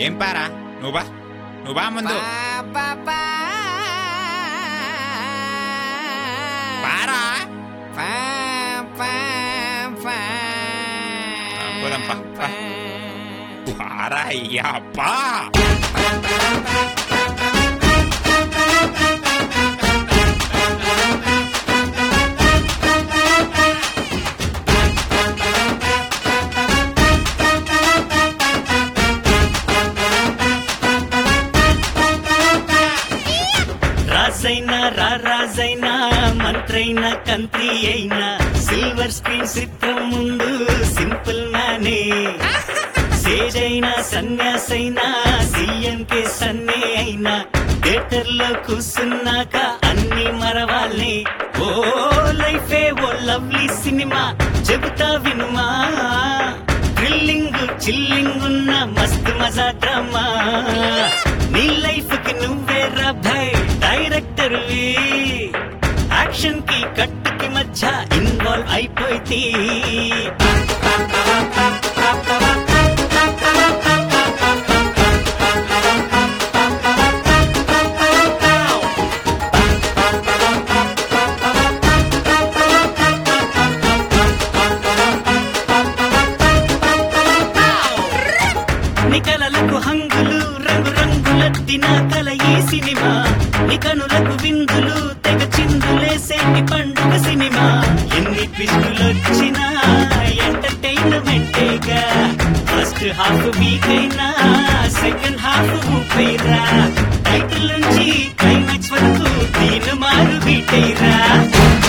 ఏం పారా నువ్వు బా నువ్వు బా ముందు పారా పోదాం, పా, పా. పారా అయ్యా పా రాజైనా రా రాజైనా మంత్రైనా కంత్రి అయినా సిల్వర్ స్క్రీన్ చిత్రం ముందు సింపుల్ మ్యానే సేజ్ అయినా సన్యాసైనా సీఎం కే సన్నే అయినా థియేటర్ లో కూర్చున్నాక అన్ని మరవాలే ఓ లైఫే ఓ లవ్లీ సినిమా చెబుతా వినుమా థ్రిల్లింగ్ చిల్లింగ్ ఉన్న మస్తు మజా డ్రామా నీ లైఫ్ కి నువ్వే రా భయ్ డైరెక్టర్ యాక్షన్ కి కట్టుకి మధ్య ఇన్వాల్వ్ అయిపోయి నికలలకు హంగులు రంగు రంగులద్దిన కల ఈ సినిమా నికనులకు విందులు తెగ చిందులేసేటి పండుగ సినిమా ఎన్ని ట్విస్టులొచ్చినా ఎంటర్టైన్మెంటేగా ఫస్ట్ హాఫ్ వీక్ అయినా సెకండ్ హాఫ్ ఊపైరా టైటిల్ నుంచి క్లైమాక్స్ వరకు దీని మారు బీటైరా